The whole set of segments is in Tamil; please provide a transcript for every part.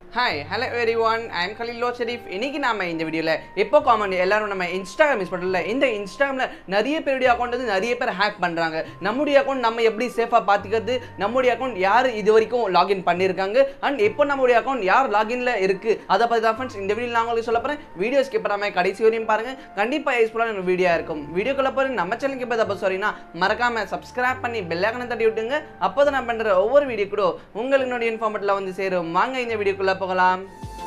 hi hello everyone I'm கலிலோ ஷெரீஃப் இன்னைக்கு நாம இந்த வீடியோவில் எப்போ காமன் எல்லாரும் நம்ம இன்ஸ்டாகிராம் யூஸ் பண்ணல இந்த இன்ஸ்டாகிராமில் நிறைய பேருடைய அக்கௌண்ட் வந்து நிறைய பேர் ஹேக் பண்ணுறாங்க நம்முடைய அக்கௌண்ட் நம்ம எப்படி சேஃபாக பார்த்துக்கிறது நம்முடைய அக்கௌண்ட் யார் இது வரைக்கும் லாகின் பண்ணியிருக்காங்க அண்ட் எப்போ நம்முடைய அக்கௌண்ட் யார் லாகின்ல இருக்கு அதை பற்றி தான் ஃப்ரெண்ட்ஸ் இந்த வீடியோ நான் உங்களுக்கு சொல்ல போகிறேன் வீடியோ ஸ்கிப் பண்ணாமல் கடைசி வரையும் பாருங்க கண்டிப்பாக யூஸ்ஃபுல்லான வீடியோ இருக்கும் வீடியோக்குள்ள போகிற நம்ம சேனலுக்கு இப்போ தப்பா சாரினா மறக்காம சப்ஸ்கிரைப் பண்ணி பெல்லாக்கனை தட்டி விட்டுங்க அப்போ தான் நான் பண்ணுற ஒவ்வொரு வீடியோ கூட உங்களுக்கு என்னுடைய இன்ஃபார்மெட்டில் வந்து சேரும் வாங்க இந்த வீடியோக்குள்ள போகலாம்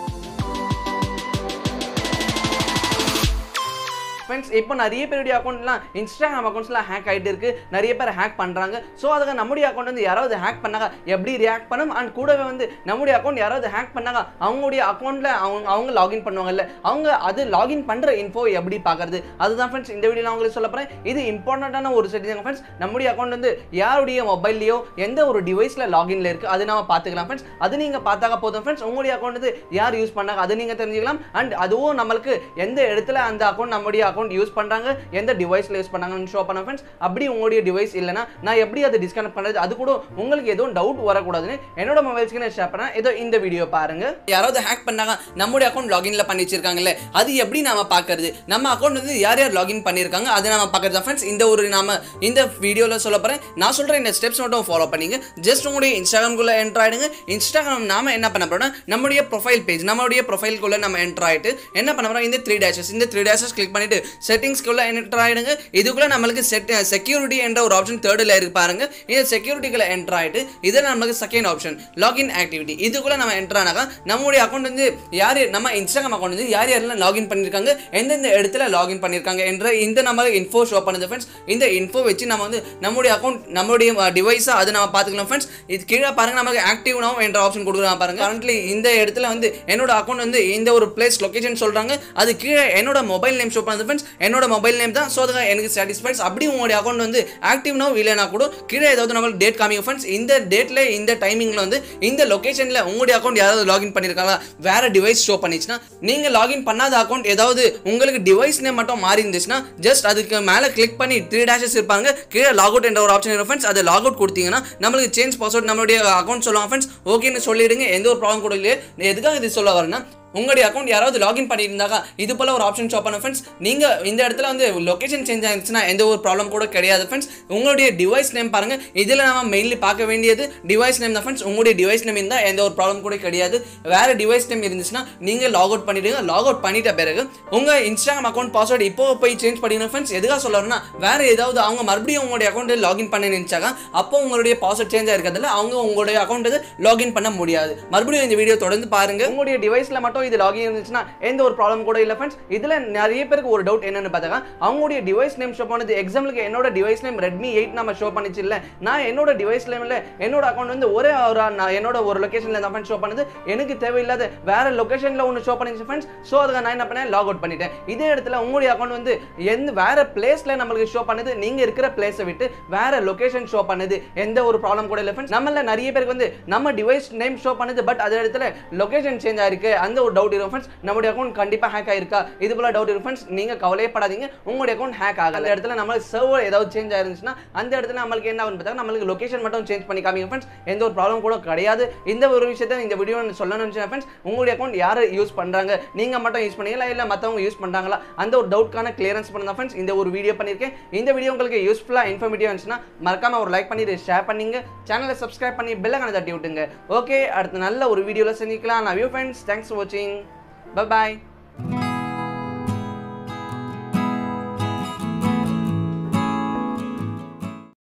ஃப்ரெண்ட்ஸ் இப்போ நிறைய பேருடைய அக்கௌண்ட்லாம் இன்ஸ்டாகிராம் அக்கௌண்ட்ஸ்லாம் ஹேக் ஆகிட்டு இருக்கு நிறைய பேர் ஹேக் பண்ணுறாங்க ஸோ அதுக்கு நம்முடைய அக்கௌண்ட் வந்து யாராவது ஹேக் பண்ணாங்க எப்படி ரியாக்ட் பண்ணும் அண்ட் கூடவே வந்து நம்முடைய அக்கௌண்ட் யாராவது ஹேக் பண்ணாங்க அவங்களுடைய அக்கௌண்ட்டில் அவங்க அவங்க லாகின் பண்ணுவாங்கல்ல அவங்க அது லாகின் பண்ணுற இன்ஃபோ எப்படி பார்க்கறது அதுதான் ஃப்ரெண்ட்ஸ் இந்த வீடியோ நான் உங்களுக்கு சொல்ல போகிறேன் இது இம்பார்ட்டண்ட்டான ஒரு செட்டிங் ஃப்ரெண்ட்ஸ் நம்முடைய அக்கௌண்ட் வந்து யாருடைய மொபைல்லையோ எந்த ஒரு டிவைஸில் லாகின்ல இருக்குது அது நம்ம பார்த்துக்கலாம் ஃப்ரெண்ட்ஸ் அது நீங்கள் பார்த்தாக்க போதும் ஃப்ரெண்ட்ஸ் உங்களுடைய அக்கௌண்ட் வந்து யார் யூஸ் பண்ணாங்க அது நீங்கள் தெரிஞ்சுக்கலாம் அண்ட் அதுவும் நம்மளுக்கு எந்த இடத்துல அந்த அக்கௌண்ட் நம்முடைய அக்கௌண்ட் யூஸ் பண்ணுறாங்க எந்த டிவைஸில் யூஸ் பண்ணாங்கன்னு ஷோ பண்ண ஃப்ரெண்ட்ஸ் அப்படி உங்களுடைய டிவைஸ் இல்லைனா நான் எப்படி அதை டிஸ்கனெக்ட் பண்ணுறது அது கூட உங்களுக்கு எதுவும் டவுட் வரக்கூடாதுன்னு என்னோட மொபைல்ஸ்க்கு நான் ஷேர் பண்ணேன் ஏதோ இந்த வீடியோ பாருங்க யாராவது ஹேக் பண்ணாங்க நம்முடைய அக்கௌண்ட் லாகின்ல பண்ணி வச்சிருக்காங்கல்ல அது எப்படி நாம பார்க்கறது நம்ம அக்கௌண்ட் வந்து யார் யார் லாகின் பண்ணியிருக்காங்க அதை நாம பார்க்கறது ஃப்ரெண்ட்ஸ் இந்த ஒரு நாம இந்த வீடியோவில் சொல்ல போகிறேன் நான் சொல்கிற இந்த ஸ்டெப்ஸ் மட்டும் ஃபாலோ பண்ணிங்க ஜஸ்ட் உங்களுடைய இன்ஸ்டாகிராம்குள்ளே என்ட்ரு ஆயிடுங்க இன்ஸ்டாகிராம் நாம என்ன பண்ண போறோம்னா நம்முடைய ப்ரொஃபைல் பேஜ் நம்மளுடைய ப்ரொஃபைல்குள்ளே நம்ம என்ட்ரு ஆயிட்டு என்ன பண்ண போறோம் இந்த த்ரீ டேஷஸ் இந்த த்ரீ டேஷஸ் கிளிக் பண்ணிட்டு செட்டிங்ஸ்குள்ள என்டர் ஆயிடுங்க இதுக்குள்ள நம்மளுக்கு செட் செக்யூரிட்டி என்ற ஒரு ஆப்ஷன் தேர்டில் இருக்கு பாருங்க இந்த செக்யூரிட்டிக்குள்ள என்டர் ஆயிட்டு இது நம்மளுக்கு செகண்ட் ஆப்ஷன் லாகின் ஆக்டிவிட்டி இதுக்குள்ள நம்ம என்டர் ஆனாக்கா நம்மளுடைய அக்கௌண்ட் வந்து யார் நம்ம இன்ஸ்டாகிராம் அக்கௌண்ட் வந்து யார் யாரெல்லாம் லாகின் பண்ணியிருக்காங்க எந்தெந்த இடத்துல லாகின் பண்ணியிருக்காங்க என்ற இந்த நம்ம இன்ஃபோ ஷோ பண்ணுது ஃப்ரெண்ட்ஸ் இந்த இன்ஃபோ வச்சு நம்ம வந்து நம்மளுடைய அக்கௌண்ட் நம்மளுடைய டிவைஸை அதை நம்ம பார்த்துக்கலாம் ஃப்ரெண்ட்ஸ் இது கீழே பாருங்க நமக்கு ஆக்டிவ் நோ என்ற ஆப்ஷன் கொடுக்குறாங்க பாருங்க கரண்ட்லி இந்த இடத்துல வந்து என்னோட அக்கௌண்ட் வந்து இந்த ஒரு பிளேஸ் லொகேஷன் சொல்றாங்க அது கீழே என்னோட மொபைல் நேம் ஷோ பண்ணுது ஃப்ரெண்ட்ஸ் என்னோட மொபைல் நேம் தான் ஸோ அதுக்கு எனக்கு சாட்டிஸ்ஃபைட்ஸ் அப்படி உங்களுடைய அக்கௌண்ட் வந்து ஆக்டிவ் நோ இல்லைனா கூட கீழே ஏதாவது நம்மளுக்கு டேட் காமிங்க ஃப்ரெண்ட்ஸ் இந்த டேட்ல இந்த டைமிங்ல வந்து இந்த லொகேஷன்ல உங்களுடைய அக்கௌண்ட் யாராவது லாகின் பண்ணியிருக்காங்களா வேற டிவைஸ் ஷோ பண்ணிச்சுன்னா நீங்க லாகின் பண்ணாத அக்கௌண்ட் ஏதாவது உங்களுக்கு டிவைஸ் நேம் மட்டும் மாறி இருந்துச்சுன்னா ஜஸ்ட் அதுக்கு மேலே கிளிக் பண்ணி த்ரீ டேஷஸ் இருப்பாங்க கீழே லாக் அவுட் என்ற ஒரு ஆப்ஷன் இருக்கும் ஃப்ரெண்ட்ஸ் அதை லாக் அவுட் கொடுத்தீங்கன்னா நம்மளுக்கு சேஞ்ச் பாஸ்வேர்ட் நம்மளுடைய அக்கௌண்ட் சொல்லுவாங்க ஃப்ரெண்ட்ஸ் ஓகேன்னு சொல்லிடுங்க எந்த ஒரு ப்ராப்ளம் கூட இல்லையே எதுக்காக இது சொல்ல வரேன்னா உங்களுடைய அக்கௌண்ட் யாராவது லாகின் பண்ணியிருந்தாக்கா இது போல ஒரு ஆப்ஷன் ஷோ பண்ண ஃப்ரெண்ட்ஸ் நீங்கள் இந்த இடத்துல வந்து லொகேஷன் சேஞ்ச் ஆயிருச்சுன்னா எந்த ஒரு ப்ராப்ளம் கூட கிடையாது ஃப்ரெண்ட்ஸ் உங்களுடைய டிவைஸ் நேம் பாருங்க இதில் நம்ம மெயின்லி பார்க்க வேண்டியது டிவைஸ் நேம் தான் ஃப்ரெண்ட்ஸ் உங்களுடைய டிவைஸ் நேம் இருந்தால் எந்த ஒரு ப்ராப்ளம் கூட கிடையாது வேற டிவைஸ் நேம் இருந்துச்சுன்னா நீங்கள் லாக் அவுட் பண்ணிடுங்க லாக் அவுட் பண்ணிட்ட பிறகு உங்கள் இன்ஸ்டாகிராம் அக்கௌண்ட் பாஸ்வேர்டு இப்போ போய் சேஞ்ச் பண்ணிடுங்க ஃப்ரெண்ட்ஸ் எதுக்காக சொல்லணும்னா வேற ஏதாவது அவங்க மறுபடியும் உங்களுடைய அக்கௌண்ட் லாகின் பண்ண நினைச்சாங்க அப்போ உங்களுடைய பாஸ்வேர்ட் சேஞ்ச் ஆயிருக்கிறதுல அவங்க உங்களுடைய அக்கௌண்ட் லாகின் பண்ண முடியாது மறுபடியும் இந்த வீடியோ தொடர்ந்து பாருங்க உங்களுடைய டிவைஸ்ல மட்டும் இது லாகின் இருந்துச்சுன்னா எந்த ஒரு ப்ராப்ளம் கூட இல்லை ஃப்ரெண்ட்ஸ் இதுல நிறைய பேருக்கு ஒரு டவுட் என்னன்னு பார்த்தாங்க அவங்களுடைய டிவைஸ் நேம் ஷோ பண்ணது எக்ஸாம்பிளுக்கு என்னோட டிவைஸ் நேம் ரெட்மி எயிட் நம்ம ஷோ பண்ணிச்சு இல்லை நான் என்னோட டிவைஸ் நேம்ல என்னோட அக்கௌண்ட் வந்து ஒரே ஒரு நான் என்னோட ஒரு லொகேஷன்ல தான் ஃப்ரெண்ட்ஸ் ஷோ பண்ணுது எனக்கு தேவையில்லாத வேற லொகேஷன்ல ஒன்று ஷோ பண்ணிச்சு ஃப்ரெண்ட்ஸ் ஸோ அதுக்கு நான் என்ன பண்ணேன் லாக் அவுட் பண்ணிட்டேன் இதே இடத்துல உங்களுடைய அக்கௌண்ட் வந்து எந்த வேற பிளேஸ்ல நம்மளுக்கு ஷோ பண்ணுது நீங்க இருக்கிற பிளேஸை விட்டு வேற லொகேஷன் ஷோ பண்ணுது எந்த ஒரு ப்ராப்ளம் கூட இல்லை ஃப்ரெண்ட்ஸ் நம்மள நிறைய பேருக்கு வந்து நம்ம டிவைஸ் நேம் ஷோ பண்ணுது பட் அதே இடத்துல லொகேஷன் சேஞ்ச் ஆயிருக்கு அந்த ஒரு டவுட் இருக்கும் ஃப்ரெண்ட்ஸ் நம்முடைய அக்கௌண்ட் கண்டிப்பா ஹேக் ஆயிருக்கா இது போல டவுட் இருக்கும் ஃப்ரெண்ட்ஸ் நீங்க கவலையப்படாதீங்க உங்களுடைய அக்கௌண்ட் ஹேக் ஆகல அந்த இடத்துல நம்மளுக்கு சர்வர் ஏதாவது சேஞ்ச் ஆயிருந்துச்சுன்னா அந்த இடத்துல நம்மளுக்கு என்ன ஆகும் பார்த்தா நம்மளுக்கு லொகேஷன் மட்டும் சேஞ்ச் பண்ணி காமிங்க ஃப்ரெண்ட்ஸ் எந்த ஒரு ப்ராப்ளம் கூட கிடையாது இந்த ஒரு விஷயத்தை இந்த வீடியோ சொல்லணும்னு ஃப்ரெண்ட்ஸ் உங்களுடைய அக்கௌண்ட் யார் யூஸ் பண்றாங்க நீங்க மட்டும் யூஸ் பண்ணீங்களா இல்ல மத்தவங்க யூஸ் பண்றாங்களா அந்த ஒரு டவுட்கான கிளியரன்ஸ் பண்ணா ஃப்ரெண்ட்ஸ் இந்த ஒரு வீடியோ பண்ணியிருக்கேன் இந்த வீடியோ உங்களுக்கு யூஸ்ஃபுல்லா இன்ஃபர்மேட்டிவ் இருந்துச்சுன்னா மறக்காம ஒரு லைக் பண்ணி ஷேர் பண்ணீங்க சேனலை சப்ஸ்கிரைப் பண்ணி பெல்ல கணக்கு தட்டி விட்டுங்க ஓகே அடுத்த நல்ல ஒரு வீடியோல சந்திக்கலாம் நான் வியூ ஃப்ரெண்ட்ஸ் தேங்க்ஸ் ஃபார் வாட்சிங் பை பாய்